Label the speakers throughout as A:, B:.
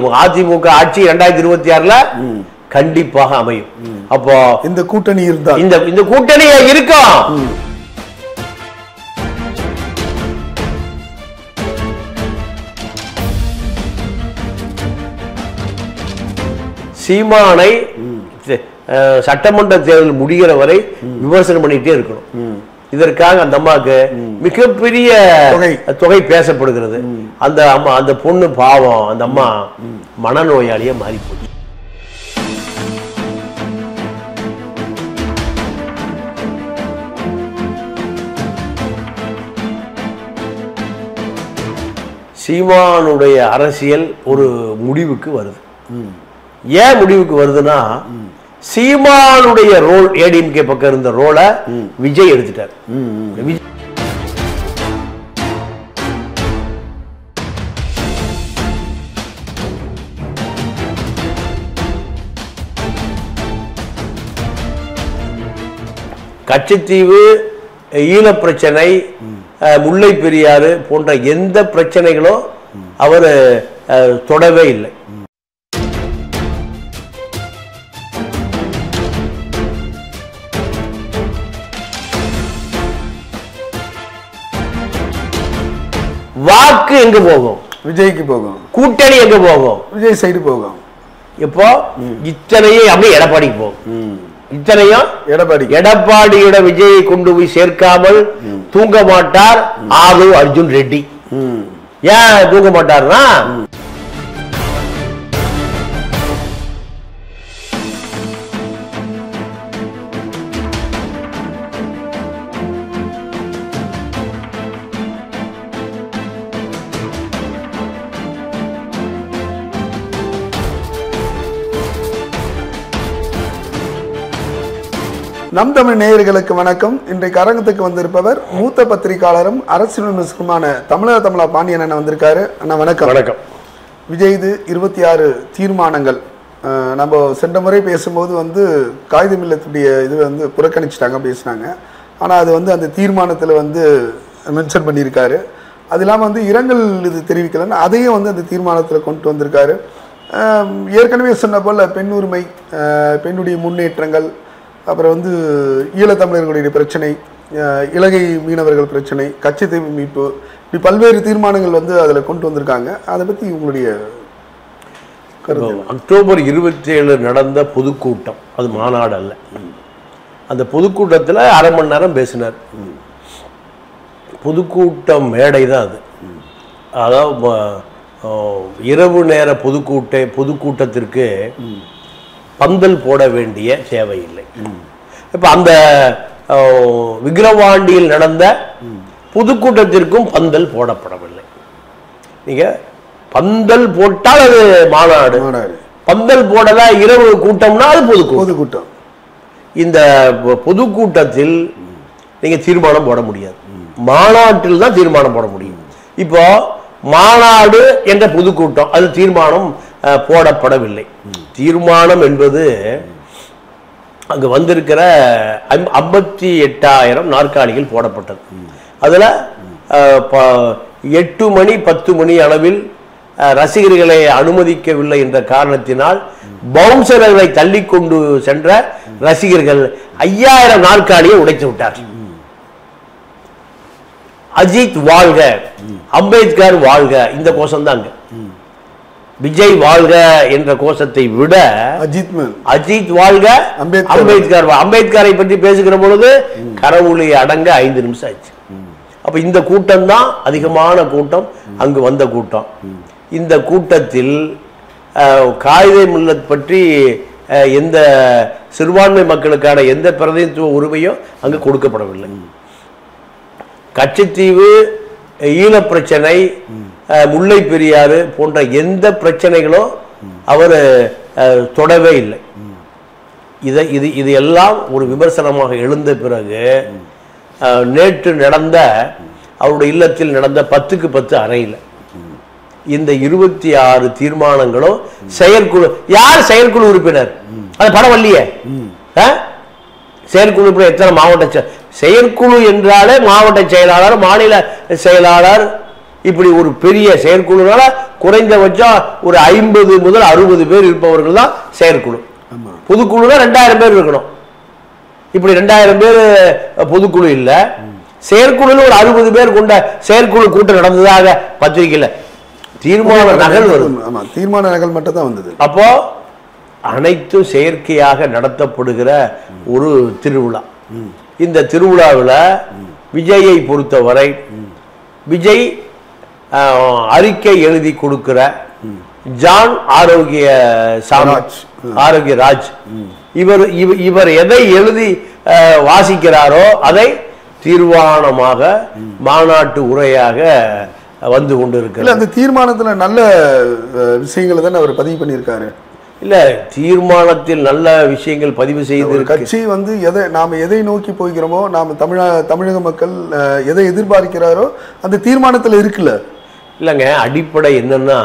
A: அதிமுக ஆட்சி ரெண்டாயிரத்தி இருபத்தி ஆறுல கண்டிப்பாக அமையும் அப்போ
B: இந்த கூட்டணி இருந்தால்
A: இந்த இந்த கூட்டணி இருக்கும் சீமானை அஹ், சட்டமன்ற தேர்தல் முடிகிற வரை விமர்சனம் பண்ணிட்டே இருக்கணும் இதற்காக அந்த அம்மாவுக்கு மிகப்பெரிய
B: தொகை.
A: தொகை பேசப்படுகிறது அந்த அம்மா அந்த பொண்ணு பாவம் அந்த அம்மா மனநோயாளியா மாறி போச்சு சீமானுடைய அரசியல் ஒரு முடிவுக்கு வருது ஏன் முடிவுக்கு வருதுன்னா சீமானுடைய ரோல் ஏடிஎம்கே பக்கம் இருந்த ரோலை விஜய் எடுத்துட்டார் விஜய் கச்சத்தீவு ஈழப் பிரச்சனை அஹ், முல்லை பெரியாறு போன்ற எந்த பிரச்சனைகளும் அவர் தொடவே இல்லை வாக்கு எங்க போகும்
B: விஜய்க்கு போகும்
A: கூட்டணி எங்க போகும்
B: விஜய் சைடு போகும்
A: இப்போ இத்தனையும் அப்படியே எடப்பாடிக்கு போகும் இத்தனையும்
B: எடப்பாடி
A: எடப்பாடியோட விஜயை கொண்டு போய் சேர்க்காமல் தூங்க மாட்டார் ஆது அர்ஜுன் ரெட்டி ஏன் தூங்க மாட்டார்னா
B: நம் தமிழ் நேயர்களுக்கு வணக்கம் இன்றைக்கு அரங்கத்துக்கு வந்திருப்பவர் மூத்த பத்திரிகையாளரும் அரசியல் விமர்சகருமான தமிழக தமிழா பாண்டியன் அண்ணன் வந்திருக்காரு அண்ணா வணக்கம்
A: வணக்கம்
B: விஜய் இது இருபத்தி ஆறு தீர்மானங்கள் அஹ், நம்ம சென்ற முறை பேசும்போது வந்து காகிதம் இல்லத்துடைய இது வந்து புறக்கணிச்சிட்டாங்க பேசினாங்க ஆனால் அது வந்து அந்த தீர்மானத்தில் வந்து மென்ஷன் பண்ணியிருக்காரு அது இல்லாமல் வந்து இரங்கல் இது தெரிவிக்கலைன்னா அதையும் வந்து அந்த தீர்மானத்தில் கொண்டு வந்திருக்காரு அஹ், ஏற்கனவே சொன்ன போல் பெண் உரிமை அஹ், பெண்ணுடைய முன்னேற்றங்கள் அப்புறம் வந்து ஈழத்தமிழர்களுடைய பிரச்சனை அஹ், இலங்கை மீனவர்கள் பிரச்சனை கச்சத்தீவு மீட்பு இப்படி பல்வேறு தீர்மானங்கள் வந்து அதில் கொண்டு வந்திருக்காங்க அதை பற்றி உங்களுடைய கருத்து
A: அக்டோபர் இருபத்தி ஏழு நடந்த பொதுக்கூட்டம் அது மாநாடு அல்ல அந்த பொதுக்கூட்டத்தில் அரை மணி நேரம் பேசினார் பொதுக்கூட்டம் மேடை தான் அது அதாவது ம- ஆ, இரவு நேர பொதுக்கூட்ட பொதுக்கூட்டத்திற்கு பந்தல் போட வேண்டிய தேவையில்லை இப்போ அந்த ஆ, விக்கிரவாண்டியில் நடந்த பொதுக்கூட்டத்திற்கும் பந்தல் போடப்படவில்லை நீங்க பந்தல் போட்டால் அது மாநாடு
B: மாநாடு
A: பந்தல் போடல இரவு கூட்டம்னா அது பொதுக்கூட்டம்
B: பொதுக்கூட்டம்
A: இந்த பொ- பொதுக்கூட்டத்தில் நீங்க தீர்மானம் போட முடியாது மாநாட்டில் தான் தீர்மானம் போட முடியும் இப்போ மாநாடு என்ற பொதுக்கூட்டம் அது தீர்மானம் அஹ், போடப்படவில்லை தீர்மானம் என்பது அங்கு வந்திருக்கிற ஐம்பத்தி எட்டாயிரம் நாற்காலிகள் போடப்பட்டது அதுல அஹ், ப- எட்டு மணி பத்து மணி அளவில் அஹ், ரசிகர்களை அனுமதிக்கவில்லை என்ற காரணத்தினால் பவுன்சர்களை தள்ளி கொண்டு சென்ற ரசிகர்கள் ஐயாயிரம் நாற்காலியை உடைத்து விட்டார் அஜித் வாழ்க அம்பேத்கர் வாழ்க இந்த கோஷம் தாங்க விஜய் வாழ்க என்ற கோஷத்தை விட
B: அஜித் மேன்
A: அஜித் வாழ்க
B: அம்பேத்கர்
A: அம்பேத்கர் வா- அம்பேத்கரை பற்றி பேசுகிற பொழுது கரவுளி அடங்க ஐந்து நிமிஷம் ஆச்சு அப்ப இந்த கூட்டம் தான் அதிகமான கூட்டம் அங்கு வந்த கூட்டம் இந்த கூட்டத்தில் அஹ், காயிதே மில்லத் பற்றி அஹ், எந்த சிறுபான்மை மக்களுக்கான எந்த பிரதிநிதித்துவ உரிமையும் அங்கு கொடுக்கப்படவில்லை கச்சத்தீவு ஈழப் பிரச்சனை அஹ், முல்லை பெரியாறு போன்ற எந்த பிரச்சனைகளும் அவர் அஹ், தொடவே இல்லை இதை இது இது எல்லாம் ஒரு விமர்சனமாக எழுந்த பிறகு அஹ், நேற்று நடந்த அவருடைய இல்லத்தில் நடந்த பத்துக்கு பத்து அறையில் இந்த இருபத்தி ஆறு தீர்மானங்களும் செயற்குழு யார் செயற்குழு உறுப்பினர் அது படம் வரலையே ஆ? செயற்குழு உறுப்பினர் எத்தனை மாவட்ட செ- செயற்குழு என்றாலே மாவட்ட செயலாளர் மாநில செயலாளர் இப்படி ஒரு பெரிய செயற்குழுனால குறைந்தபட்சம் ஒரு ஐம்பது முதல் அறுபது பேர் இருப்பவர்கள் தான் செயற்குழு
B: ஆமா
A: பொதுக்குழுனா ரெண்டாயிரம் பேர் இருக்கணும் இப்படி ரெண்டாயிரம் பேர் பொதுக்குழு இல்ல செயற்குழுல ஒரு அறுபது பேர் கொண்ட செயற்குழு கூட்டம் நடந்ததாக பத்திரிகையில தீர்மான நகல் வரும்
B: ஆமா தீர்மான நகல் மட்டும் தான் வந்தது
A: அப்போ அனைத்தும் செயற்கையாக நடத்தப்படுகிற ஒரு திருவிழா இந்த திருவிழாவில் விஜயை பொறுத்தவரை விஜய் ஆஹ், அறிக்கை எழுதி கொடுக்கிற ஜான் ஆரோக்கிய சாமி
B: ராஜ்.
A: ஆரோக்கிய ராஜ் இவர் இவ- இவர் எதை எழுதி ஆஹ், வாசிக்கிறாரோ அதை தீர்மானமாக மாநாட்டு உரையாக வந்து
B: இல்ல
A: கொண்டிருக்கிறார்
B: அந்த தீர்மானத்துல நல்ல அஹ், விஷயங்களை தானே அவர் பதிவு பண்ணியிருக்காரு
A: இல்ல தீர்மானத்தில் நல்ல விஷயங்கள் பதிவு
B: ஒரு
A: செய்திருக்கு
B: கட்சி வந்து எதை நாம எதை நோக்கி போகிறோமோ நாம தமிழ தமிழக மக்கள் அஹ், எதை எதிர்பார்க்கிறாரோ அந்த தீர்மானத்துல இருக்குல்ல
A: இல்லைங்க அடிப்படை என்னன்னா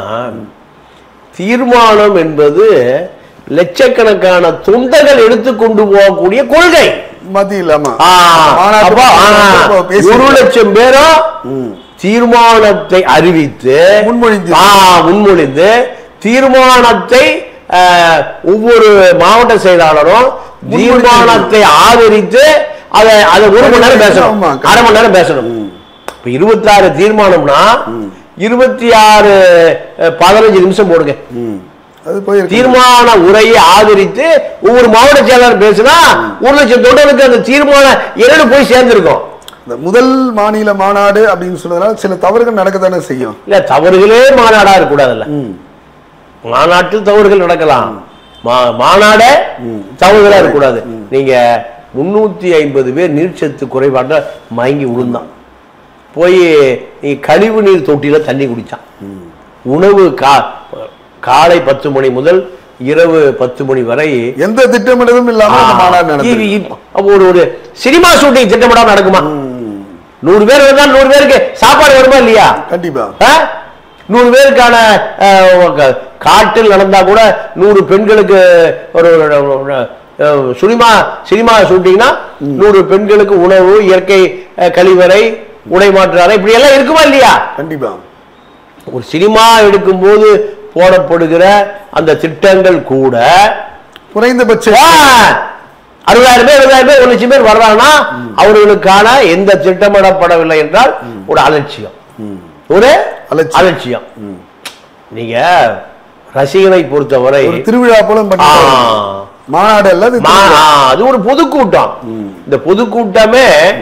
A: தீர்மானம் என்பது லட்சக்கணக்கான தொண்டர்கள் எடுத்து கொண்டு போகக்கூடிய கொள்கை
B: மத்தியில் ஆமா
A: ஆ,
B: மாநாட்டு
A: அப்போ, ஆ,
B: அப்போ பேசி-
A: ஒரு லட்சம் பேரும்
B: ம்.
A: தீர்மானத்தை அறிவித்து
B: முன்மொழிந்து.
A: ஆ, முன்மொழிந்து தீர்மானத்தை ஆ, ஒவ்வொரு மாவட்ட செயலாளரும் தீர்மானத்தை ஆதரித்து அதை அதை ஒரு மணி நேரம் பேசணும்
B: ஆமா,
A: அரை மணி நேரம் பேசணும் இப்ப இருபத்தாறு தீர்மானம்னா இருபத்தி ஆறு பதினஞ்சு நிமிஷம் போடுங்க
B: ம். அது போயிருக்கு
A: தீர்மான உரையை ஆதரித்து ஒவ்வொரு மாவட்ட செயலாளர் பேசினா ஒரு லட்சம் தொண்டருக்கு அந்த தீர்மான இரண்டு போய் சேர்ந்திருக்கும்
B: இந்த முதல் மாநில மாநாடு அப்படின்னு சொல்றதுனால சில தவறுகள் நடக்கத்தானே செய்யும்
A: இல்ல தவறுகளே மாநாடா இருக்கக்கூடாதுல்ல மாநாட்டில் தவறுகள் நடக்கலாம் மா- மாநாடே தவறுகளா இருக்கக்கூடாது நீங்க முன்னூத்தி ஐம்பது பேர் நீர்ச்சத்து குறைபாட்ட மயங்கி விழுந்தான் போய் நீ கழிவு நீர் தொட்டியில தண்ணி குடிச்சான் உணவு கா காலை பத்து மணி முதல் இரவு பத்து மணி வரை
B: எந்த திட்டமிடலும் இல்லாம அந்த மாநாடு நடந்தது
A: இ- இ- அப்ப ஒரு ஒரு சினிமா ஷூட்டிங் திட்டமிடாம நடக்குமா நூறு பேர் வந்தா நூறு பேருக்கு சாப்பாடு வருமா இல்லையா
B: கண்டிப்பா
A: ஆ? நூறு பேருக்கான அஹ், க- காட்டில் நடந்தா கூட நூறு பெண்களுக்கு ஒரு ஒரு, அஹ், சினிமா சினிமா ஷூட்டிங்னா நூறு பெண்களுக்கு உணவு இயற்கை அஹ், கழிவறை உடை மாற்று அறை இப்படி எல்லாம் இருக்குமா இல்லையா
B: கண்டிப்பா
A: ஒரு சினிமா எடுக்கும்போது போடப்படுகிற அந்த திட்டங்கள் கூட
B: குறைந்தபட்ச
A: ஆ, அறுபதாயிரம் பேர் எழுபதாயிரம் பேர் ஒரு லட்சம் பேர் வர்றாங்கன்னா அவர்களுக்கான எந்த திட்டமிடப்படவில்லை என்றால் ஒரு அலட்சியம் ஒரு
B: அலட்சியம்.
A: அலட்சியம் நீங்க ரசிகனை பொறுத்தவரை
B: ஒரு திருவிழா போல பண்ணி
A: ஆ,
B: மாநாடு அல்ல அது
A: மா-
B: திருவிழா.
A: ஆ, அது ஒரு பொதுக்கூட்டம் இந்த பொதுக்கூட்டமே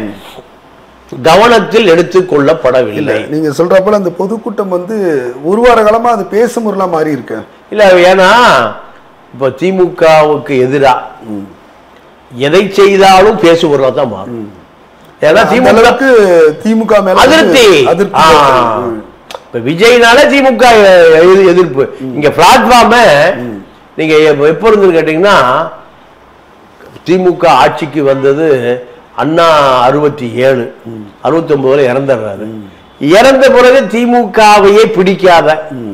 A: கவனத்தில் எடுத்துக் கொள்ளப்படவில்லை
B: நீங்க சொல்ற போல அந்த பொதுக்கூட்டம் வந்து ஒரு வார காலமா அது பேசும் பொருளா மாறி இருக்கு
A: இல்ல ஏன்னா இப்ப திமுகவுக்கு எதிரா எதை செய்தாலும் பேசுபொருளா தான் மாறும் ஏன்னா
B: அந்த
A: திமுக
B: அளவுக்கு திமுக மேல வந்து
A: அதிருப்தி
B: அதிருப்தி
A: ஆ.
B: ஏற்படுது.
A: இப்ப விஜய்னால திமுக எதிர்- எதிர்ப்பு இங்க பிளாட்ஃபார்ம நீங்க எப்ப எப்ப இருந்து கேட்டீங்கன்னா திமுக ஆட்சிக்கு வந்தது அண்ணா அறுபத்தி ஏழு அறுபத்தி ஒன்பதுல இறந்துடுறாரு இறந்த பிறகு திமுகவையே பிடிக்காத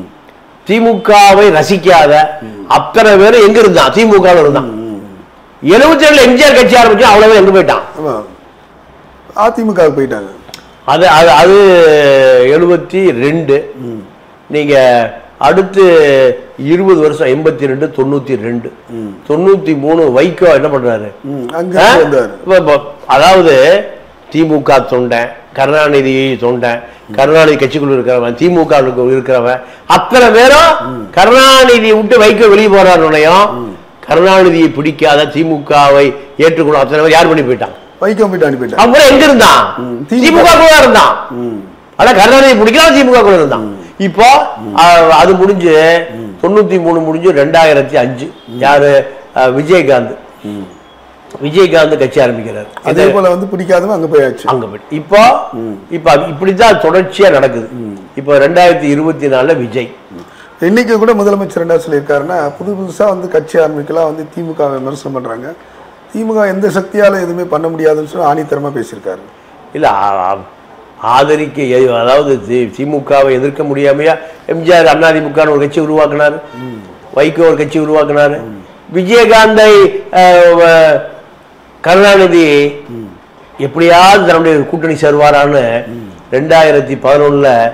A: திமுகவை ரசிக்காத அத்தனை பேரும் எங்க இருந்தான் திமுக இருந்தான் எழுபத்தி ஏழுல எம்ஜிஆர் கட்சி ஆரம்பிச்சு அவ்வளவு எங்க போயிட்டான்
B: ஆமா. அதிமுக போயிட்டாங்க
A: அது அது அது எழுபத்தி ரெண்டு நீங்க அடுத்து இருபது வருஷம் எண்பத்தி ரெண்டு தொண்ணூத்தி ரெண்டு தொண்ணூத்தி மூணு வைகோ என்ன பண்றாரு
B: ம், அங்க
A: ஆ?
B: இருந்து வந்தாரு
A: இப்ப- இப்ப அதாவது திமுக தொண்டன் கருணாநிதி தொண்டன் கருணாநிதி கட்சிக்குள்ள இருக்கிறவன் திமுக வுக்கு இருக்கிறவன் அத்தனை பேரும் கருணாநிதியை விட்டு வைக்க வெளியே போறாருனையும் கருணாநிதியை பிடிக்காத திமுகவை ஏற்றுக்கணும் அத்தனை பேர் யார் பண்ணி போயிட்டான்
B: வைக்கம் போயிட்டு அனுப்பிட்டாங்க
A: அவன் எங்க இருந்தான்
B: திமுக.
A: திமுக கூட இருந்தான்
B: ம்.
A: ஆனா கருணாநிதி பிடிக்காத திமுக கூட இருந்தான் இப்போ அஹ், அது முடிஞ்சு தொண்ணூத்தி மூணு முடிஞ்சு ரெண்டாயிரத்தி அஞ்சு யாரு அஹ், விஜயகாந்த் விஜயகாந்த் கட்சி ஆரம்பிக்கிறார்
B: அதே போல வந்து பிடிக்காதவங்க அங்க போயாச்சு
A: அங்க போய் இப்போ இப்ப அது இப்படித்தான் தொடர்ச்சியா நடக்குது இப்போ ரெண்டாயிரத்தி இருபத்தி நாலுல விஜய்
B: இன்னைக்கு கூட முதலமைச்சர் என்ன சொல்லியிருக்காருன்னா புது புதுசா வந்து கட்சி ஆரம்பிக்கலாம் வந்து திமுக விமர்சனம் பண்றாங்க திமுக எந்த சக்தியால எதுவுமே பண்ண முடியாதுன்னு சொல்லி ஆணித்தரமா பேசியிருக்காரு
A: இல்ல ஆ- ஆ- ஆதரிக்க எ- அதாவது தி- திமுகவை எதிர்க்க முடியாமையா எம்ஜிஆர் அதிமுக ஒரு கட்சி உருவாக்குனாரு வைகோ ஒரு கட்சி உருவாக்குனாரு விஜயகாந்தை அஹ், வ- கருணாநிதி எப்படியாவது தன்னுடைய கூட்டணி சேருவாரான்னு ரெண்டாயிரத்தி பதினொன்னுல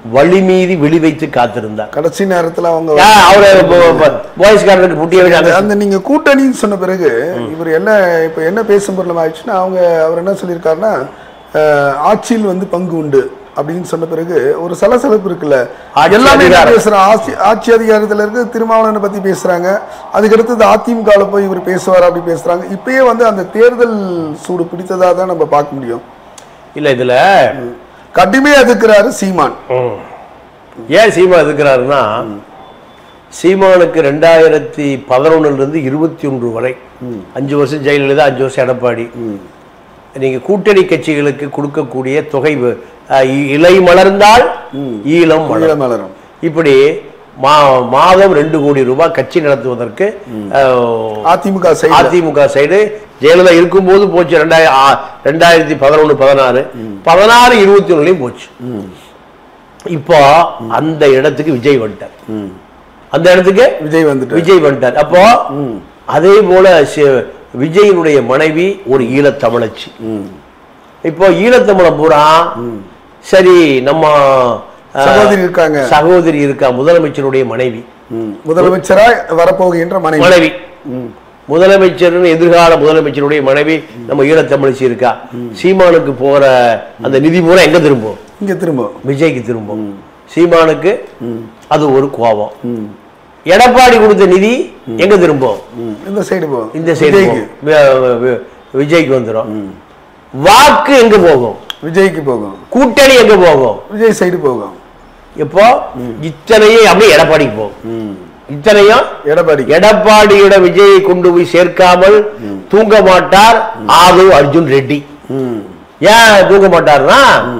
A: வழி மீறி விழி வைத்து காத்திருந்தார்
B: கடைசி நேரத்துல அவங்க
A: யா, அவரு பாய்ஸ்காரனுக்கு புட்டிய வச்சு
B: அந்த-
A: அங்க-
B: அந்த நீங்க கூட்டணின்னு சொன்ன பிறகு இவர் என்ன இப்ப என்ன பேசும் பொருளம் ஆயிடுச்சுன்னா அவங்க அவர் என்ன சொல்லியிருக்காருன்னா அஹ், ஆட்சியில் வந்து பங்கு உண்டு அப்படின்னு சொன்ன பிறகு ஒரு சலசலப்பு இருக்குல்ல
A: ஆட்சி
B: எல்லாமே என்ன
A: அதிகாரம்.
B: பேசுறாங்க ஆட்சி ஆட்சி அதிகாரத்துல இருக்கு திருமாவளவனை பத்தி பேசுறாங்க அதுக்கடுத்தது அதிமுகவில் போய் இவர் பேசுவார் அப்படி பேசுறாங்க இப்பயே வந்து அந்த தேர்தல் சூடு பிடித்ததா தான் நம்ம பார்க்க முடியும்
A: இல்ல இதுல
B: கடுமையா எதிர்க்கிறாரு சீமான்
A: ம். ஏன் சீமா எதுக்குறாருன்னா சீமானுக்கு ரெண்டாயிரத்தி பதினொன்னுல இருந்து இருபத்தி ஒன்று வரை அஞ்சு வருஷம் ஜெயலலிதா அஞ்சு வருஷம் எடப்பாடி நீங்க கூட்டணி கட்சிகளுக்கு கொடுக்கக்கூடிய தொகை வ- அஹ், இ- இலை மலர்ந்தால் ஈழம் மலரும்
B: ஈழ மலரும்
A: இப்படி மா மாதம் ரெண்டு கோடி ரூபாய் கட்சி நடத்துவதற்கு அஹ்,
B: அதிமுக சைடு
A: அதிமுக சைடு ஜெயலலிதா இருக்கும்போது போச்சு ரெண்டாயிரம் ஆ- ரெண்டாயிரத்தி பதினொன்று பதினாறு பதினாறு இருபத்தி ஒண்ணுலயும் போச்சு இப்போ அந்த இடத்துக்கு விஜய் வந்துட்டார் அந்த இடத்துக்கு
B: விஜய் வந்துட்டு
A: விஜய் வந்துட்டார் அப்போ அதே போல சி- விஜயினுடைய மனைவி ஒரு ஈழத்தமிழச்சி இப்போ ஈழத்தமிழம் பூரா சரி நம்ம அஹ்,
B: சகோதரி இருக்காங்க.
A: சகோதரி இருக்கா முதலமைச்சருடைய மனைவி
B: முதலமைச்சரா வரப்போகின்ற மனைவி
A: மனைவி முதலமைச்சர் எதிர்கால முதலமைச்சருடைய மனைவி நம்ம ஈழத்தமிழச்சி இருக்கா சீமானுக்கு போற அந்த நிதி பூரா எங்க திரும்பும்
B: இங்க திரும்ப
A: விஜய்க்கு திரும்பும் சீமானுக்கு அது ஒரு கோபம் எடப்பாடி கொடுத்த நிதி எங்க திரும்பும்
B: இந்த சைடு போ
A: இந்த சைடு
B: விஜய்க்கு
A: போகும். வி- வி- விஜய்க்கு வந்துடும் வாக்கு எங்க போகும்
B: விஜய்க்கு போகும்
A: கூட்டணி எங்க போகும்
B: விஜய் சைடு போகும்
A: இப்போ இத்தனையும் அப்படியே எடப்பாடிக்கு போகும் இத்தனையும்
B: எடப்பாடி
A: எடப்பாடியோட விஜயை கொண்டு போய் சேர்க்காமல் தூங்க மாட்டார் ஆது அர்ஜுன் ரெட்டி ஏன் தூங்க மாட்டார்னா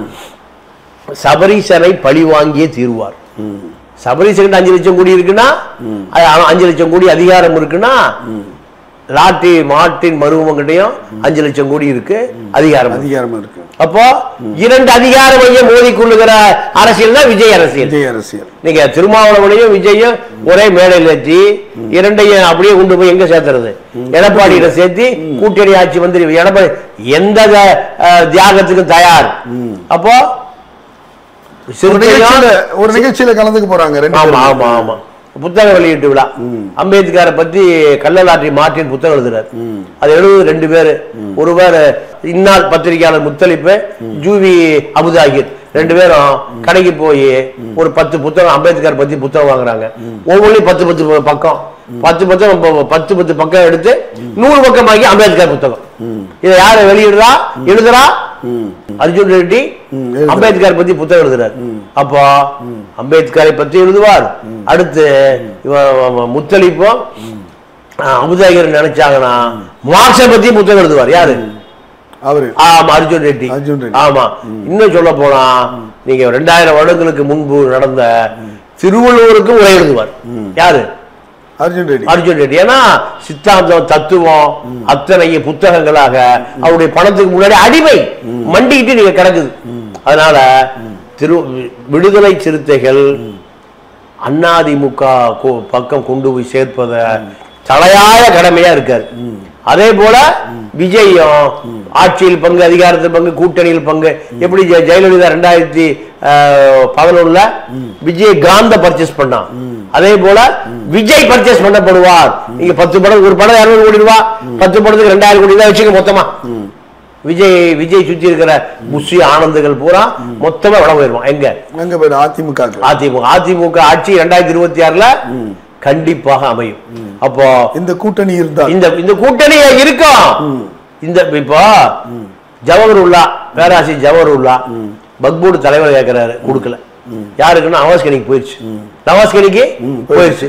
A: சபரீசனை பழி வாங்கியே தீருவார் சபரீசன் அஞ்சு லட்சம் கோடி இருக்குன்னா அது அவன் அஞ்சு லட்சம் கோடி அதிகாரம் இருக்குன்னா லாட்டி மாட்டின் மருவங்கிட்டையும் அஞ்சு லட்சம் கோடி இருக்கு அதிகாரம் இருக்கு.
B: அதிகாரம் இருக்கு
A: அப்போ இரண்டு அதிகார மையம் மோதி கொள்ளுகிற அரசியல் தான் விஜய் அரசியல்
B: விஜய் அரசியல்
A: நீங்க திருமாவளவனையும் விஜயும் ஒரே மேடையில் ஏற்றி இரண்டையும் அப்படியே கொண்டு போய் எங்க சேர்த்துறது எடப்பாடியில சேர்த்து கூட்டணி ஆட்சி வந்து எடப்பாடி எந்த அஹ், தியாகத்துக்கும் தயார் அப்போ
B: ஒரு
A: சிறுத்தையும்
B: நிகழ்ச்சியில ஒரு நிகழ்ச்சியில கலந்துக்க போறாங்க ரெண்டு
A: ஆமா
B: பேரும்.
A: ஆமா ஆமா புத்தக வெளியீட்டு விழா அம்பேத்கரை பத்தி கள்ளலாற்றி மார்ட்டின் புத்தகம் எழுதுறாரு அது எழுபது ரெண்டு பேரு ஒருவர் இந்நாள் பத்திரிகையாளர் முத்தலிப்பு ஜூவி அபுதாகிர் ரெண்டு பேரும் கடைக்கு போய் ஒரு பத்து புத்தகம் அம்பேத்கர் பத்தி புத்தகம் வாங்குறாங்க ஒவ்வொன்றையும் பத்து பத்து ப- பக்கம் பத்து பக்கம் ப- பத்து பத்து பக்கம் எடுத்து நூறு பக்கம் வாங்கி அம்பேத்கர் புத்தகம் இதை யாரு வெளியிடுறா எழுதுறா அர்ஜுன் ரெட்டி
B: ம், எழுதுறார்.
A: அம்பேத்கர் பத்தி புத்தகம் எழுதுறார் அப்போ அம்பேத்கரை பத்தி எழுதுவார் அடுத்து இவன் முத்தளிப்பும் அமுதாகர் நினைச்சாங்கன்னா மார்க்ஸை பத்தி புத்தகம் எழுதுவார் யாரு
B: அவரு
A: ஆமா அர்ஜுன் ரெட்டி
B: அர்ஜுன் ரெட்டி.
A: ஆமா இன்னும் சொல்ல போனா நீங்க ரெண்டாயிரம் வருடங்களுக்கு முன்பு நடந்த திருவள்ளுவருக்கு உரை எழுதுவார் யாரு
B: அர்ஜுன் ரெட்டி
A: அர்ஜுன் ரெட்டி ஏன்னா சித்தாந்தம் தத்துவம் அத்தனை புத்தகங்களாக அவருடைய பணத்துக்கு முன்னாடி அடிமை மண்டிக்கிட்டு நீங்க கிடக்குது அதனால திரு விடுதலை சிறுத்தைகள் அதிமுக கொ- பக்கம் கொண்டு போய் சேர்ப்பத தலையாய கடமையா இருக்காரு அதே போல விஜயும் ஆட்சியில் பங்கு அதிகாரத்தில் பங்கு கூட்டணியில் பங்கு எப்படி ஜெ- ஜெயலலிதா ரெண்டாயிரத்தி பதினொன்னுல விஜய் காந்த பர்ச்சேஸ் பண்ணான் அதே போல விஜய் பர்ச்சேஸ் பண்ணப்படுவார் நீங்க பத்து படம் ஒரு படம் இருநூறு கோடி ரூபாய் பத்து படத்துக்கு ரெண்டாயிரம் கோடி தான் வச்சுக்க மொத்தமா விஜய் விஜய் சுத்தி இருக்கிற புஷி ஆனந்துகள் பூரா மொத்தமா விட போயிருவான் எங்க
B: அங்க போயிரு அதிமுக
A: அதிமுக அதிமுக ஆட்சி ரெண்டாயிரத்தி இருபத்தி ஆறுல கண்டிப்பாக அமையும் அப்போ
B: இந்த கூட்டணி இருந்தா
A: இந்த இந்த கூட்டணி இருக்கும் இந்த இப்போ ஜவஹருல்லா பேராசி ஜவஹருல்லா பக்போர்டு தலைவர் கேட்கிறாரு கொடுக்கல யாருக்குன்னா நவாஸ்கனிக்கு போயிருச்சு நவாஸ்கனிக்கு போயிருச்சு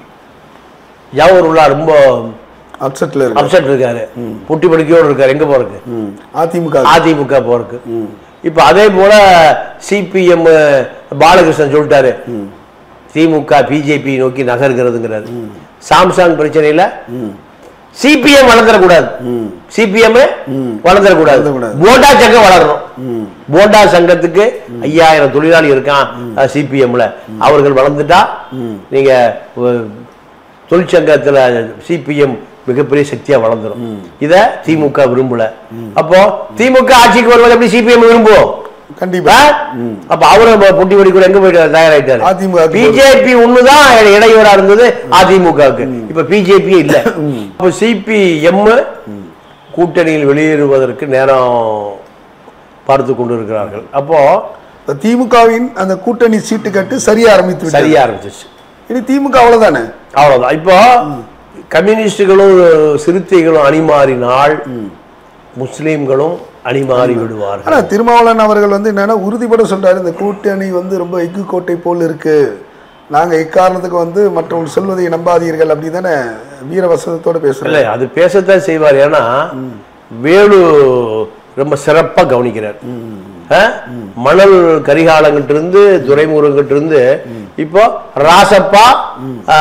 A: ஜவஹருல்லா ரொம்ப
B: அப்செட்ல இருக்கு
A: அப்செட் இருக்காரு புட்டி படுக்கையோடு இருக்காரு எங்க போறதுக்கு
B: ம். அதிமுக
A: அதிமுக போறதுக்கு இப்ப அதே போல சிபிஎம் பாலகிருஷ்ணன் சொல்லிட்டாரு திமுக பிஜேபி நோக்கி நகர்கிறதுங்கிறாரு சாம்சங் பிரச்சனையில சிபிஎம் வளர்ந்துடக்கூடாது சிபிஎம் வளர்ந்துடக்கூடாது
B: வளர்ந்துடக்கூடாது.
A: போண்டா சங்கம் வளரணும் போண்டா சங்கத்துக்கு ஐயாயிரம் தொழிலாளி இருக்கான் சிபிஎம்ல அவர்கள் வளர்ந்துட்டா நீங்க அஹ், தொழிற்சங்கத்துல சிபிஎம் மிகப்பெரிய சக்தியா வளர்ந்துரும் இத திமுக விரும்பல அப்போ திமுக ஆட்சிக்கு வருவது எப்படி சிபிஎம் விரும்பும்
B: கண்டிப்பா
A: அப்ப அவரும் பொட்டி வடி கூட எங்க போயிட்டு தயாராயிட்டாரு
B: அதிமுக க்கு
A: பிஜேபி ஒண்ணுதான் இடையூறா இருந்தது அதிமுகவுக்கு இப்ப பிஜேபி இல்ல அப்ப சிபிஎம் கூட்டணியில் வெளியேறுவதற்கு நேரம் பார்த்து கொண்டிருக்கிறார்கள் அப்போ
B: இப்ப திமுகவின் அந்த கூட்டணி சீட்டு கட்டு சரியா ஆரம்பித்து விட்டது.
A: சரியா ஆரம்பிச்சிச்சு
B: இனி திமுக அவ்வளவுதானே
A: அவ்வளவுதான் இப்போ கம்யூனிஸ்டுகளும் சிறுத்தைகளும் அணிமாறினால் முஸ்லிம்களும் அணிமாறி விடுவார்கள்
B: ஆனா திருமாவளவன் அவர்கள் வந்து என்னன்னா உறுதிப்பட சொல்றாரு இந்த கூட்டணி வந்து ரொம்ப எஃகு கோட்டை போல் இருக்கு நாங்க எக்காரணத்துக்கு வந்து மற்றவங்க சொல்வதை நம்பாதீர்கள் அப்படி தானே வீரவசனத்தோட பேசுறோம்
A: இல்லை அது பேசத்தான் செய்வார் ஏன்னா வேலு ரொம்ப சிறப்பா கவனிக்கிறார் ஆ? மணல் கரிகாலங்கிட்ட இருந்து துரைமுருகிட்ட இருந்து இப்போ ராசப்பா ஆ,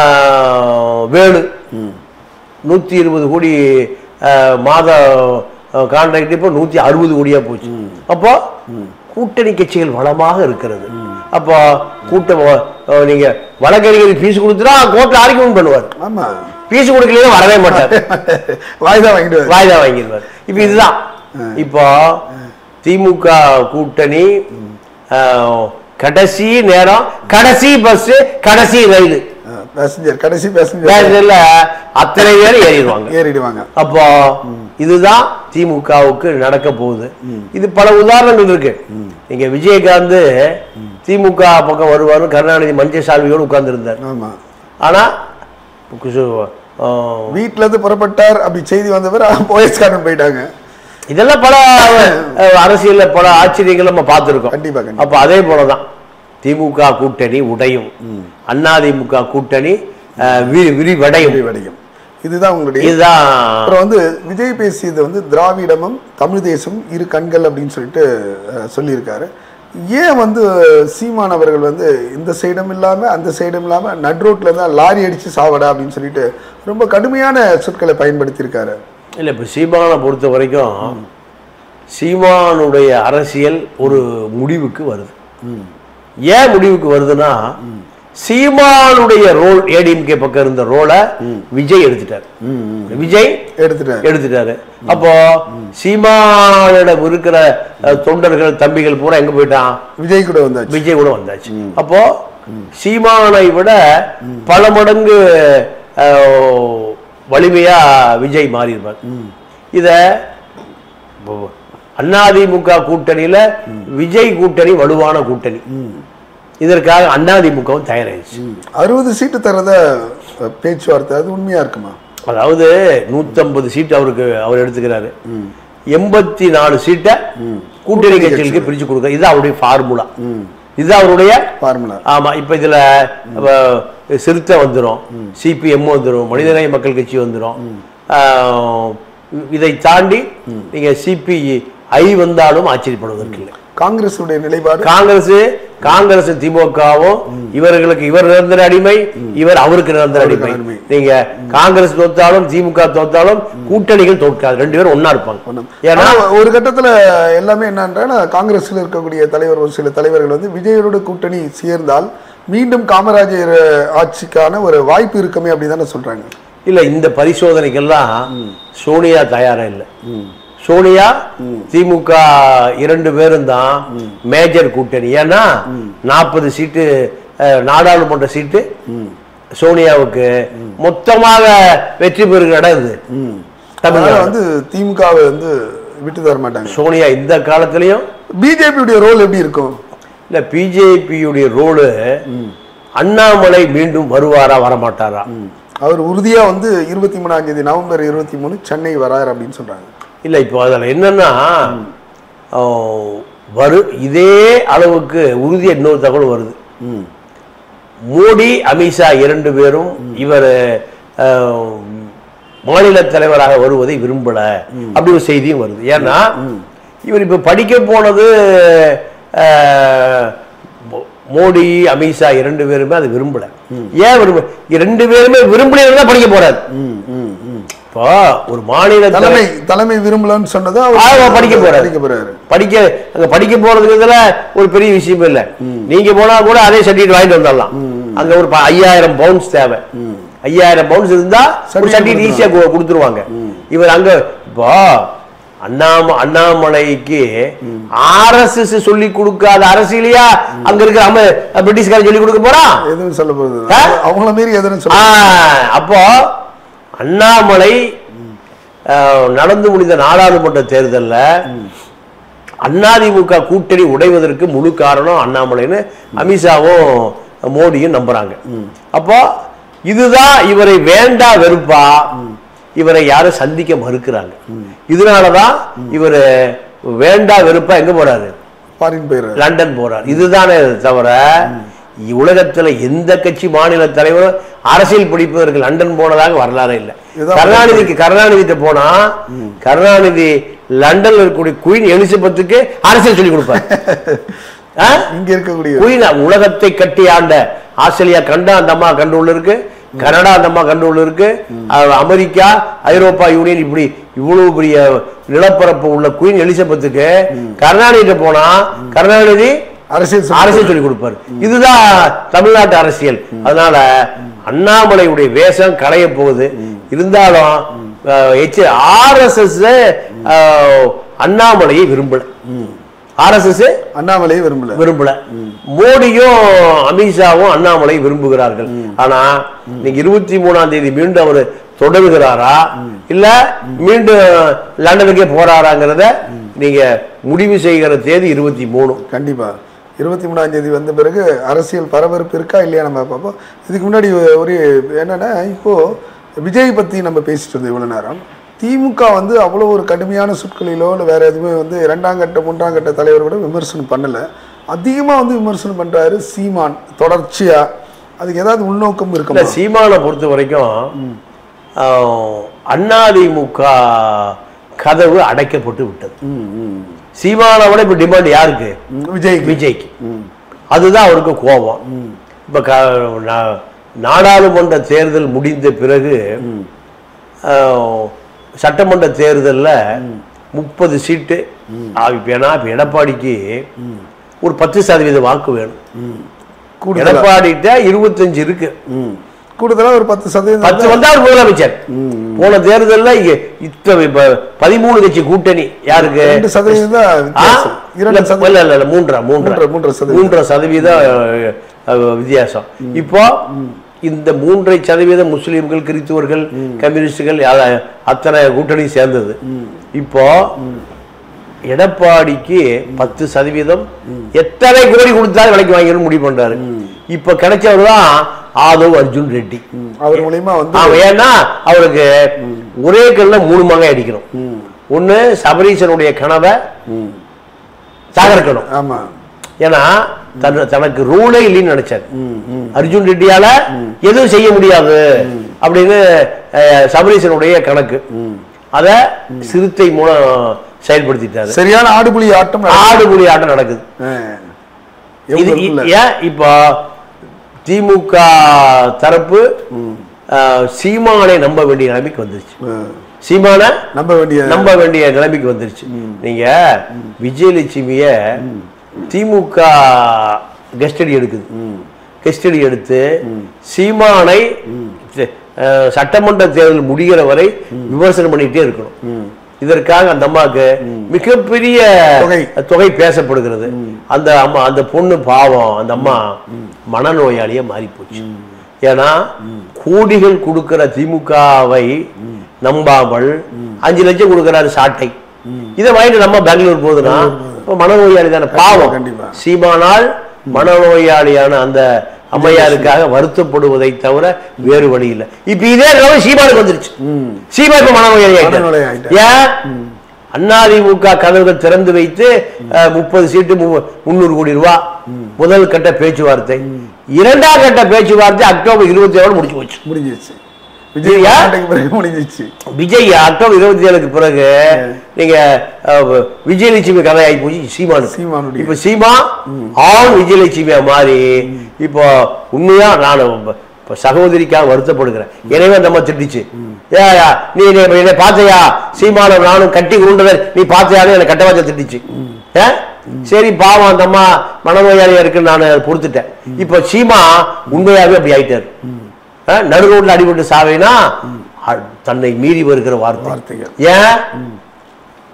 A: வேலு நூத்தி இருபது கோடி ஆ, மாத கான்ட்ராக்ட் இப்போ நூத்தி அறுபது கோடியா போச்சு அப்போ கூட்டணி கட்சிகள் வளமாக இருக்கிறது அப்போ கூட்டம் அஹ், நீங்க வழக்கறிஞருக்கு ஃபீஸ் கொடுத்துட்டா கோர்ட்ல ஆர்கியூமெண்ட் பண்ணுவார்
B: ஆமா
A: ஃபீஸ் கொடுக்கலையே வரவே மாட்டார்
B: வாய்தா வாங்கிட்டு வரு.
A: வாய்தா வாங்கிடுவார் இப்போ இதுதான் இப்போ திமுக கூட்டணி ஆஹ், கடைசி நேரம் கடைசி பஸ் கடைசி ரயில்
B: ஆ, பேசஞ்சர் கடைசி பேசஞ்சர்
A: ரயில்ல அத்தனை பேர் ஏறிடுவாங்க
B: ஏறிடுவாங்க
A: அப்போ இதுதான் திமுகவுக்கு நடக்க போகுது இது பல உதாரணங்கள் இருக்கு நீங்க விஜயகாந்த் திமுக பக்கம் வருவாரு கருணாநிதி மஞ்சள் சால்வியோடு உட்கார்ந்து இருந்தார்
B: ஆமா
A: ஆனா குசு- ஆஹ்,
B: வீட்ல இருந்து புறப்பட்டார் அப்படி செய்தி வந்தவர் போயஸ் கார்டன் போயிட்டாங்க
A: இதெல்லாம் பல அஹ், அரசியல்ல பல ஆச்சரியங்கள் நம்ம பார்த்திருக்கோம்
B: கண்டிப்பா கண்டிப்பா
A: அப்ப அதே போலதான் திமுக கூட்டணி உடையும் அதிமுக கூட்டணி அஹ், வி- விரிவடையும்
B: விரிவடையும் இதுதான் உங்களுடைய
A: இதுதான்
B: அப்புறம் வந்து விஜய் பேசியது வந்து திராவிடமும் தமிழ் தேசம் இரு கண்கள் அப்படின்னு சொல்லிட்டு அஹ், சொல்லியிருக்காரு ஏன் வந்து சீமான் அவர்கள் வந்து இந்த சைடும் இல்லாம அந்த சைடும் இல்லாம நட்ரோட்ல தான் லாரி அடிச்சு சாவடா அப்படின்னு சொல்லிட்டு ரொம்ப கடுமையான சொற்களை பயன்படுத்தியிருக்காரு
A: இல்ல இப்ப சீமானை பொறுத்த வரைக்கும் சீமானுடைய அரசியல் ஒரு முடிவுக்கு வருது ஏன் முடிவுக்கு வருதுன்னா சீமானுடைய ரோல் ஏடிஎம்கே பக்கம் இருந்த ரோலை விஜய் எடுத்துட்டார் விஜய்
B: எடுத்துட்டாரு
A: எடுத்துட்டாரு அப்போ சீமானிடம் இருக்கிற அஹ், தொண்டர்கள் தம்பிகள் பூரா எங்க போயிட்டான்
B: விஜய் கூட வந்தாச்சு
A: விஜய் கூட வந்தாச்சு அப்போ சீமானை விட பல மடங்கு அஹ், வலிமையா விஜய் மாறி இருப்பார் இத ப- அதிமுக கூட்டணியில விஜய் கூட்டணி வலுவான கூட்டணி இதற்காக அதிமுகவும் தயாராயிடுச்சு
B: அறுபது சீட்டு தரத அஹ், பேச்சுவார்த்தை அது உண்மையா இருக்குமா
A: அதாவது 150 சீட் அவருக்கு அவர் எடுத்துக்கிறாரு எண்பத்தி நாலு சீட்டை கூட்டணி கட்சிகளுக்கு பிரிச்சு கொடுக்க இது அவருடைய ஃபார்முலா இது அவருடைய
B: ஃபார்முலா
A: ஆமா இப்ப இதுல அஹ், சிறுத்தை வந்துரும் சிபிஎம் வந்துரும் மனிதநேய மக்கள் கட்சி வந்துரும் ஆஹ், இதை தாண்டி நீங்க சிபி ஐ வந்தாலும் ஆச்சரியப்படுவதற்கு இல்லை
B: காங்கிரஸுடைய நிலைப்பாடு
A: காங்கிரஸ் காங்கிரஸ் திமுகவும் இவர்களுக்கு இவர் நிரந்தர அடிமை இவர் அவருக்கு நிரந்தர
B: அவருக்கு
A: அடிமை
B: அடிமை.
A: நீங்க காங்கிரஸ் தோத்தாலும் திமுக தோத்தாலும் கூட்டணிகள் தோற்காது ரெண்டு பேரும் ஒன்னா இருப்பாங்க ஏன்னா
B: ஆனா, ஒரு கட்டத்துல எல்லாமே என்னன்னா காங்கிரஸ்ல இருக்கக்கூடிய தலைவர் ஒரு சில தலைவர்கள் வந்து விஜயோட கூட்டணி சேர்ந்தால் மீண்டும் காமராஜர் ஆட்சிக்கான ஒரு வாய்ப்பு இருக்குமே அப்படின்னு தானே சொல்றாங்க
A: இல்ல இந்த பரிசோதனைக்கெல்லாம் சோனியா தயாரா இல்ல சோனியா திமுக இரண்டு பேரும் தான் மேஜர் கூட்டணி ஏன்னா நாற்பது சீட்டு அஹ், நாடாளுமன்ற சீட்டு சோனியாவுக்கு மொத்தமாக வெற்றி பெறுகிற இடம் இது
B: அதனால
A: தமிழ்நாடு
B: வந்து திமுகவை வந்து விட்டு தர மாட்டாங்க
A: சோனியா இந்த காலத்திலையும்
B: பிஜேபியுடைய ரோல் எப்படி இருக்கும்
A: இல்ல பிஜேபியுடைய ரோலு அண்ணாமலை மீண்டும் வருவாரா வரமாட்டாரா
B: அவர் உறுதியா வந்து இருபத்தி மூணாம் தேதி நவம்பர் இருபத்தி மூணு சென்னை வராரு அப்படின்னு சொல்றாங்க
A: இல்ல இப்போ அதுல என்னன்னா ஆஹ், வரு இதே அளவுக்கு உறுதியா இன்னொரு தகவல் வருது மோடி அமித்ஷா இரண்டு பேரும் இவர் ஆஹ், மாநில தலைவராக வருவதை விரும்பல அப்படி ஒரு செய்தியும் வருது ஏன்னா இவர் இப்ப படிக்க போனது ஆஹ், மோ- மோடி அமித்ஷா இரண்டு பேருமே அதை விரும்பல ஏன் விரும்ப ரெண்டு பேருமே விரும்பலாம் படிக்க போறாரு இப்போ ஒரு மாநில தலைவர்
B: தலைமை தலைமை விரும்பலன்னு சொன்னதை
A: ஆமா,
B: அவர்
A: படிக்க போறாரு.
B: படிக்க போறாரு
A: படிக்க அங்க படிக்க போறதுல ஒரு பெரிய விஷயம் இல்ல நீங்க போனா கூட அதே சர்டிஃபிகேட் வாங்கிட்டு வந்துடலாம் அங்க ஒரு ப- ஐயாயிரம் பவுன்ஸ் தேவை ஐயாயிரம் பவுன்ஸ் இருந்தா ஒரு
B: Certificate
A: சர்டிஃபிகேட் ஈஸியா கொடுத்துருவாங்க இவர் அங்க இப்போ அண்ணாம அண்ணாமலைக்கு ஆர்எஸ்எஸ் சொல்லி கொடுக்காத அரசியலையா அங்க இருக்கிற அம பிரிட்டிஷ்காரன் சொல்லி கொடுக்க போறான்
B: எதுவும் சொல்ல போகுது
A: ஆ?
B: அவங்கள மீறி எதுவும்
A: ஆ,
B: சொல்ல
A: அப்போ அண்ணாமலை ஆ, நடந்து முடிந்த நாடாளுமன்ற தேர்தல்ல அதிமுக கூட்டணி உடைவதற்கு முழு காரணம் அண்ணாமலைன்னு அமித்ஷாவும் மோடியும் நம்புறாங்க அப்போ இதுதான் இவரை வேண்டா வெறுப்பா இவரை யாரும் சந்திக்க மறுக்கிறாங்க இதனாலதான் இவர் வேண்டா வெறுப்பா எங்க போறாரு
B: ஃபாரின் போயிடுறாரு
A: லண்டன் போறார் இதுதானே தவிர உலகத்துல எந்த கட்சி மாநில தலைவரும் அரசியல் படிப்பதற்கு லண்டன் போனதாக வரலாறு இல்லை
B: இதுதான்
A: கருணாநிதிக்கு கருணாநிதிட்ட போனா கருணாநிதி லண்டன்ல இருக்கக்கூடிய குயின் எலிசபெத்துக்கு அரசியல் சொல்லி கொடுப்பார் ஆ?
B: இங்க இருக்கக்கூடிய
A: குயின் உலகத்தை கட்டி ஆண்ட ஆஸ்திரேலியா கண்டா அந்த அம்மா கண்டு உள்ள இருக்கு கனடா அந்த அம்மா கண்டு உள்ள இருக்கு அஹ் அமெரிக்கா ஐரோப்பா யூனியன் இப்படி இவ்வளவு பெரிய நிலப்பரப்பு உள்ள குயின் எலிசபெத்துக்கு கருணாநிதி போனா கருணாநிதி
B: அரசியல் சொல்லி-
A: அரசியல் சொல்லி கொடுப்பாரு இதுதான் தமிழ்நாட்டு அரசியல் அதனால அண்ணாமலையுடைய வேஷம் களைய போகுது இருந்தாலும் ஆர்எஸ்எஸ் அண்ணாமலையை விரும்பல ஆர்எஸ்எஸ்
B: அண்ணாமலையை விரும்பல
A: விரும்பல மோடியும் அமித்ஷாவும் அண்ணாமலை விரும்புகிறார்கள் ஆனா நீங்க இருபத்தி மூணாம் தேதி மீண்டும் அவர் தொடருகிறாரா இல்ல மீண்டும் லண்டனுக்கே போறாராங்கிறத நீங்க முடிவு செய்கிற தேதி இருபத்தி மூணு
B: கண்டிப்பா இருபத்தி மூணாம் தேதி வந்த பிறகு அரசியல் பரபரப்பு இருக்கா இல்லையா நம்ம பார்ப்போம் இதுக்கு முன்னாடி ஒரு என்னன்னா இப்போ விஜய் பத்தி நம்ம பேசிட்டு இருந்தோம் இவ்வளவு நேரம் திமுக வந்து அவ்வளோ ஒரு கடுமையான சொற்களிலோ இல்லை வேற எதுவுமே வந்து இரண்டாம் கட்ட மூன்றாம் கட்ட தலைவர் கூட விமர்சனம் பண்ணல அதிகமா வந்து விமர்சனம் பண்றாரு சீமான் தொடர்ச்சியா அதுக்கு ஏதாவது உள்நோக்கம்
A: இல்ல
B: இருக்குமா
A: சீமானை பொறுத்த வரைக்கும் ஆஹ், அண்ணாதிமுக கதவு அடைக்கப்பட்டு விட்டது
B: ம், ம்.
A: சீமானை விட இப்ப டிமாண்ட் யாருக்கு
B: ம், விஜய்க்கு
A: விஜய்க்கு
B: ம்,
A: அதுதான் அவருக்கு கோபம் இப்ப க- நா- நாடாளுமன்ற தேர்தல் முடிந்த பிறகு ஆஹ், சட்டமன்ற தேர்தல்ல முப்பது சீட்டு ஆ, இப்ப ஏன்னா இப்ப எடப்பாடிக்கு ஒரு பத்து சதவீத வாக்கு வேணும்
B: கூடுதலா
A: எடப்பாடிட்ட இருபத்தஞ்சு இருக்கு
B: ம். கூடுதலா ஒரு பத்து சதவீதம்
A: பத்து வந்தா அவர் முதலமைச்சர் போன தேர்தல்ல இங்க இத்த இப்ப பதிமூணு கட்சி கூட்டணி யாருக்கு
B: ரெண்டு சதவீதம் தான்
A: ஆ?
B: வித்தியாசம். இரண்டு
A: இல்ல,
B: சதவீதம்
A: இல்ல, இல்ல, இல்ல, மூன்றரை மூன்றரை
B: மூன்றரை, மூன்றரை சதவீதம்.
A: மூன்றரை சதவீத அஹ், அஹ், வித்தியாசம் இப்போ இந்த மூன்றரை சதவீதம் முஸ்லிம்கள் கிறிஸ்துவர்கள் கம்யூனிஸ்டுகள் அ- அத்தனை கூட்டணி சேர்ந்தது இப்போ எடப்பாடிக்கு பத்து சதவீதம் எத்தனை கோடி கொடுத்தாலும் விலைக்கு வாங்கிடணும் முடிவு பண்றாரு இப்ப கிடைச்சவர் தான் ஆதவ் அர்ஜுன் ரெட்டி
B: ம். அவர் மூலியமா வந்து
A: அவன் ஏன்னா அவருக்கு ஒரே கல்ல மூணு மகன் அடிக்கணும் ஒண்ணு சபரீசனுடைய கனவை தகர்க்கணும்
B: ஆமா
A: ஏன்னா தன் தனக்கு ரூலே இல்லைன்னு நினைச்சார் அர்ஜுன் ரெட்டியால எதுவும் செய்ய முடியாது அப்படின்னு அஹ், சபரீசனுடைய கணக்கு அத சிறுத்தை மூலம் செயல்படுத்திட்டாரு
B: சரியான ஆடுபுலி ஆட்டம் நடக்கும்.
A: ஆடுபுலி ஆட்டம் நடக்குது
B: ஆ.
A: இது
B: எவ்வளவு
A: இ-
B: இருக்குல்ல?
A: ஏன் இப்போ திமுக தரப்பு அஹ், சீமானை நம்ப வேண்டிய நிலைமைக்கு வந்துருச்சு
B: ஆ.
A: சீமானை
B: நம்ப வேண்டிய
A: நம்ப வேண்டிய நிலைமைக்கு வந்துருச்சு நீங்க விஜயலட்சுமிய திமுக கெஸ்டடி எடுக்குது கெஸ்டடி எடுத்து சீமானை அஹ், சட்டமன்ற தேர்தல் முடிகிற வரை விமர்சனம் பண்ணிட்டே இருக்கணும் இதற்காக அந்த அம்மாவுக்கு மிகப்பெரிய
B: தொகை.
A: தொகை பேசப்படுகிறது அந்த அம்மா அந்த பொண்ணு பாவம் அந்த அம்மா மனநோயாளியா மாறி போச்சு ஏன்னா கோடிகள் கொடுக்கிற திமுகவை நம்பாமல் அஞ்சு லட்சம் கொடுக்கிறாரு சாட்டை இதை வாங்கிட்டு நம்ம பெங்களூர் போகுதுன்னா இப்ப மனநோயாளி தானே பாவம்
B: கண்டிப்பா.
A: சீமானால் மனநோயாளியான அந்த அம்மையாருக்காக வருத்தப்படுவதை தவிர வேறு வழி இல்லை இப்ப இதே நிலைமை சீமானுக்கு வந்துருச்சு சீமா இப்ப மனநோயாளி
B: மனநோயாளி
A: ஆயிட்டார்.
B: ஆயிட்டார்.
A: ஏன் அதிமுக கதவுகள் திறந்து வைத்து முப்பது சீட்டு மு- முந்நூறு கோடி ரூபாய் முதல் கட்ட பேச்சுவார்த்தை இரண்டாம் கட்ட பேச்சுவார்த்தை அக்டோபர் இருபத்தி ஏழு முடிச்சு போச்சு
B: முடிஞ்சிருச்சு விஜய்
A: இல்லையா?
B: மாநாட்டுக்கு பிறகு முடிஞ்சிருச்சு
A: விஜய் அக்டோபர் இருபத்தி ஏழுக்கு பிறகு நீங்க அஹ், விஜயலட்சுமி கதை ஆகி போச்சு சீமானுக்கு
B: சீமானுடைய.
A: இப்ப சீமா ஆண் விஜயலட்சுமியா மாறி இப்போ உண்மையா நான் இப்ப சகோதரிக்காக வருத்தப்படுகிறேன் எனவே அந்த அம்மா திட்டுச்சு ஏயா நீ என்னை என்னை பார்த்தையா சீமான நானும் கட்டி உருண்டதை நீ பார்த்தையான்னு என்னை கட்ட வாச்ச திட்டுச்சு ஏ? சரி பாவம் அந்த அம்மா மனநோயாளியா இருக்குன்னு நான் பொறுத்துட்டேன் இப்போ சீமா உண்மையாவே அப்படி ஆயிட்டாரு நடு ரோட்ல அடிபட்டு சாவேனா அ- தன்னை மீறி வருகிற வார்த்தை
B: வார்த்தைகள்.
A: ஏன்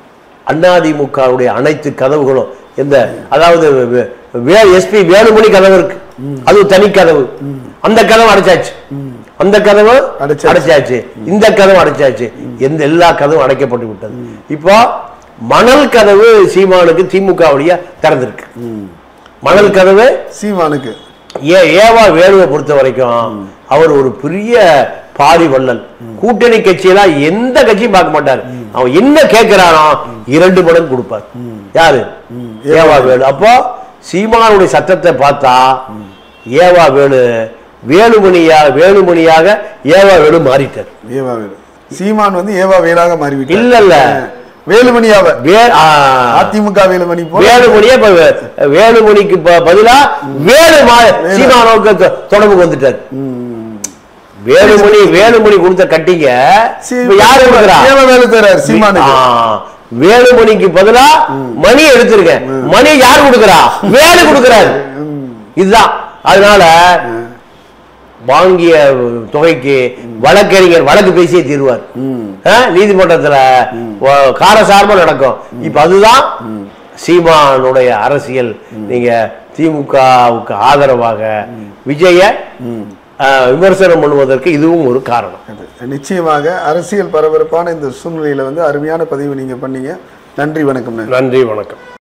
A: அதிமுகவுடைய அனைத்து கதவுகளும் எந்த அதாவது வே- வே எஸ்பி வேலுமணி கதவு இருக்கு அது தனி கதவு அந்த கதவு அடைச்சாச்சு அந்த கதவு
B: அடைச்சாச்சு.
A: அடைச்சாச்சு இந்த கதவு அடைச்சாச்சு எந்த எல்லா கதவும் அடைக்கப்பட்டு விட்டது இப்போ மணல் கதவு சீமானுக்கு திமுக வழியா திறந்திருக்கு மணல் கதவு
B: சீமானுக்கு
A: ஏ ஏவா வேலுவை பொறுத்த வரைக்கும் அவர் ஒரு பெரிய பாரி வள்ளல் கூட்டணி கட்சியெல்லாம் எந்த கட்சியும் பார்க்க மாட்டார் அவன் என்ன கேட்கிறானோ இரண்டு மடங்கு கொடுப்பார் யாரு ஏவா வேலு அப்போ சீமானுடைய சட்டத்தை பார்த்தா ஏவா வேலு வேலுமணியா வேலுமணியாக ஏவா வேலு மாறிட்டார்
B: ஏவா வேலு சீமான் வந்து ஏவா வேலாக மாறிவிட்டார்
A: இல்ல இல்ல
B: வேலுமணியாவ
A: வே ஆ.
B: அதிமுக வேலுமணி போல
A: வேலுமணியே இப்ப வே- வேலுமணிக்கு ப- பதிலா வேலு மா- சீமானோக்கு தொ- தொடர்புக்கு வந்துட்டார் வேலுமணி வேலுமணி கொடுத்த கட்டிங்க
B: சீ-
A: இப்ப யாரு கொடுக்குறா
B: ஏவா வேலு தரார் சீமானுக்கு
A: ஆ, வேலுமணிக்கு பதிலா மணி எடுத்திருக்க மணி யாரு கொடுக்குறா வேலு கொடுக்குறாரு இதுதான் அதனால வாங்கிய தொகைக்கு வழக்கறிஞர் வழக்கு பேசியே தீர்வார் ஆ, நீதிமன்றத்துல வ- காரசாரமா நடக்கும் இப்ப அதுதான் சீமானுடைய அரசியல் நீங்க திமுகவுக்கு ஆதரவாக விஜய ஆ, விமர்சனம் பண்ணுவதற்கு இதுவும் ஒரு காரணம்
B: அது நிச்சயமாக அரசியல் பரபரப்பான இந்த சூழ்நிலையில வந்து அருமையான பதிவு நீங்க பண்ணீங்க நன்றி வணக்கம்
A: நன்றி வணக்கம்